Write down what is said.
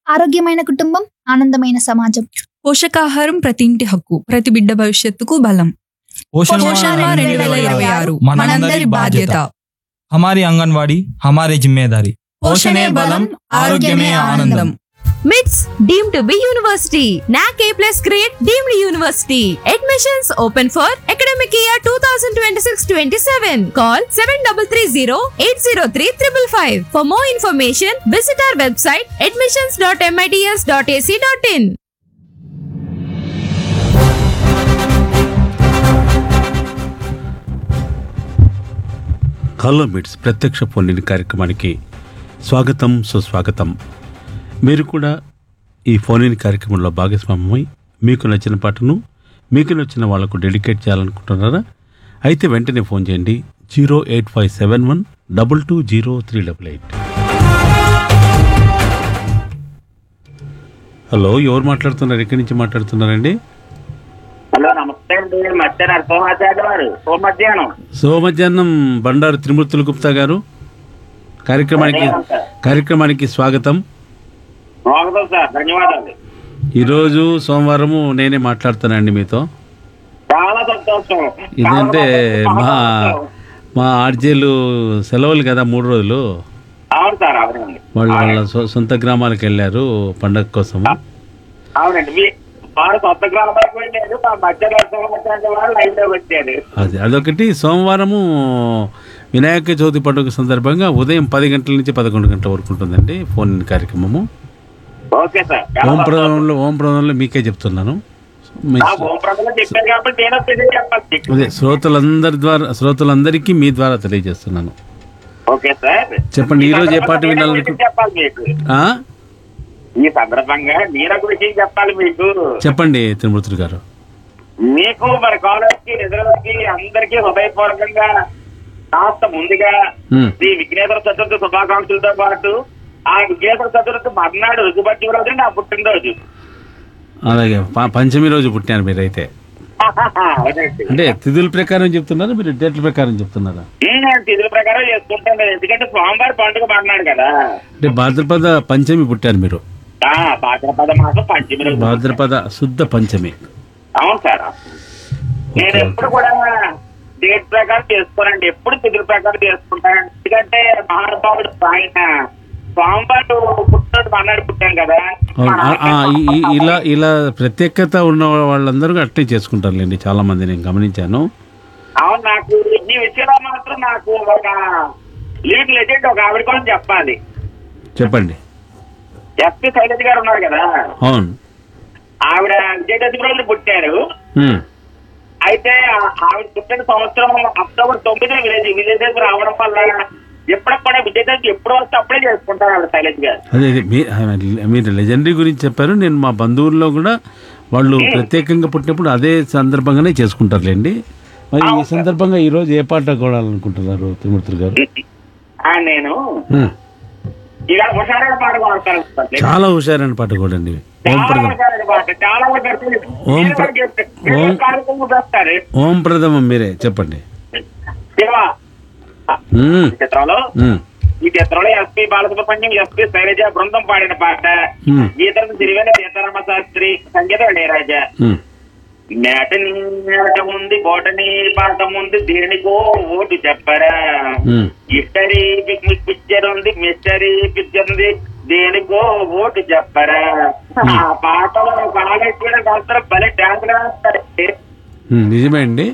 ఆరోగ్యమైన కుటుంబం ఆనందమైన సమాజం పోషకాహారం ప్రతి ఇంటి హక్కు ప్రతి బిడ్డ భవిష్యత్తుకు బలం पोषण పోషణ माह రెండు వేల ఇరవై ఆరు మనందరి బాధ్యత हमारी आंगनवाड़ी हमारी जिम्मेदारी పోషణే బలం ఆరోగ్యమే ఆనందం మిట్స్ deem to be university NAAC A plus grade deemed university admissions open for academic year two thousand twenty six twenty seven call seven double three zero eight zero three triple five for more information visit our website admissions dot MITS dot ac dot in hello MITS ప్రత్యక్ష పొందిన కార్యక్రమానికి స్వాగతం సుస్వాగతం మీరు కూడా ఈ phone in కార్యక్రమంలో భాగస్వామ్యమై మీకు నచ్చిన పాటను మీకు నచ్చిన వాళ్లకు డెడికేట్ చేయాలనుకుంటున్నారా అయితే వెంటనే ఫోన్ చేయండి zero eight five seven one double two zero three double eight hello ఎవరు మాట్లాడుతున్నారు ఎక్కడి నుంచి మాట్లాడుతున్నారండి హలో నమస్తే అండి మధ్య నరసింహాచార్య వారు ఓ మధ్యాహ్నం సో మధ్యాహ్నం బండారు త్రిమూర్తుల గుప్తా గారు కార్యక్రమానికి కార్యక్రమానికి స్వాగతం స్వాగతం సార్ ధన్యవాదాలు ఈరోజు సోమవారము నేనే మాట్లాడుతానండి మీతో చాలా సంతోషం ఇదంటే చాలా మా సంతోషం. మా ఆర్జేలు సెలవులు కదా మూడు రోజులు అవును సార్ అవునండి వాళ్ళు వాళ్ళ సొ- సొంత గ్రామాలకు వెళ్ళారు పండగ కోసం అవునండి మీ వారు కొత్త గ్రామాలకు వెళ్ళారు మా మధ్య నరసింహాచార్య వారు లైన్ లో వచ్చారు అది అదొకటి సోమవారము వినాయక చవితి పండుగ సందర్భంగా ఉదయం పది గంటల నుంచి పదకొండు గంటల వరకు ఉంటుందండి ఫోన్ కార్యక్రమము ఓకే సార్ చాలా ఓం సంతోషం. ప్రదంలో ఓం ప్రదంలో మీకే చెప్తున్నాను మీ ఆ ఓం ప్రజలు చెప్పారు కాబట్టి నేను తెలియ చెప్పాలి అదే శ్రోతలందరి ద్వారా శ్రోతలందరికీ మీ ద్వారా తెలియజేస్తున్నాను ఓకే సార్ చెప్పండి, ఈ రోజు ఏ పాట ఈ సందర్భంగా వినాలనుకు- నేను చెప్పాలి మీకు ఆ? ఈ సందర్భంగా నేను ఒక విషయం చెప్పాలి మీకు చెప్పండి త్రిమూర్తులు గారు మీకు మరి కాలేజ్ కి కి అందరికీ హృదయపూర్వకంగా కాస్త ముందుగా ఉమ్. శ్రీ విఘ్నేశ్వర చతుర్థి శుభాకాంక్షలతో పాటు ఆ విఘ్నేశ్వర చతుర్థి మర్నాడు రుజుబట్టి రోజు నా పుట్టినరోజు అలాగే ప- పంచమి రోజు పుట్టాను మీరైతే అవునండి. అంటే తిథుల ప్రకారం చెప్తున్నారా మీరు డేట్ల ప్రకారం చెప్తున్నారా ఉమ్, నేను తిథుల ప్రకారం చేసుకుంటాను ఎందుకంటే స్వామివారి పండుగ మర్నాడు కదా అంటే భాద్రపద పంచమి పుట్టారు మీరు ఆ భాద్రపద మాసం పంచమి రోజు భాద్రపద శుద్ధ పంచమి అవును సార్ నేను ఎప్పుడు కూడా డేట్ ప్రకారం చేసుకోనండి ఎప్పుడు తిథుల ప్రకారం చేసుకుంటాను ఎందుకంటే మహానుభావుడు ఆయన స్వామివారు పుట్టినట్టు మన్నాడు పుట్టాను కదా అవును. ఆ, ఆ, ఈ- ఈ- ఇలా ఇలా ప్రత్యేకత ఉన్న వాళ్ళందరూ అట్లే చేసుకుంటారులేండి చాలా మంది నేను గమనించాను అవును నాకు ఈ విషయంలో మాత్రం నాకు ఒక లివింగ్ లెజెండ్ ఒక ఆవిడ కోసం చెప్పాలి చెప్పండి ఎస్పి శైలజ గారు ఉన్నారు కదా అవును ఆవిడ విజయదశమి రోజు పుట్టారు ఉమ్. అయితే ఆ- ఆవిడ పుట్టిన సంవత్సరం అక్టోబర్ తొమ్మిది విలేజ్ విజయదశమి రావడం వల్ల ఎప్పుడప్పుడు విజయదశమి ఎప్పుడు వస్తే అప్పుడే చేసుకుంటారు ఆవిడ శైలజ గారు అదే అదే మీ- ఆ, మీరు లెజెండరీ గురించి చెప్పారు నేను మా బంధువుల్లో కూడా వాళ్ళు ప్రత్యేకంగా పుట్టినప్పుడు అదే సందర్భంగానే చేసుకుంటారులేండి మరి ఈ సందర్భంగా ఈ రోజు ఏ పాట కూడాలనుకుంటున్నారు త్రిమూర్తులు గారు ఆ, నేను ఉమ్. ఇలా హుషారైన పాట పాడతాను చాలా హుషారైన పాట కూడా అండి ఓం చాలా ప్రథమ హుషారైన పాట చాలా హుషారు. ఓం మీరు ప్ర- కూడా చెప్తే- మీరు ఓం- కార్యక్రమం చేస్తారు ఓం ప్రథమం మీరే చెప్పండి శివ ఉమ్. ఈ చిత్రంలో ఉమ్. ఈ చిత్రంలో ఎస్పి బాలసుబ్రహ్మణ్యం ఎస్పి శైలజ బృందం పాడిన పాట ఉమ్. గీతలు తిరివేల సీతారామ శాస్త్రి సంగీతం ఇళయరాజా ఉమ్. మేటని మేట ఉంది బోటని పాట ఉంది దేనికో ఓటు చెప్పరా ఉమ్. హిస్టరీ పిక్చర్ ఉంది మిస్టరీ పిక్చర్ ఉంది దేనికో ఓటు చెప్పరా ఆ పాటలో కాలేజ్ కూడా కాస్త భలే డాన్స్ వేస్తారు ఉమ్. నిజమే అండి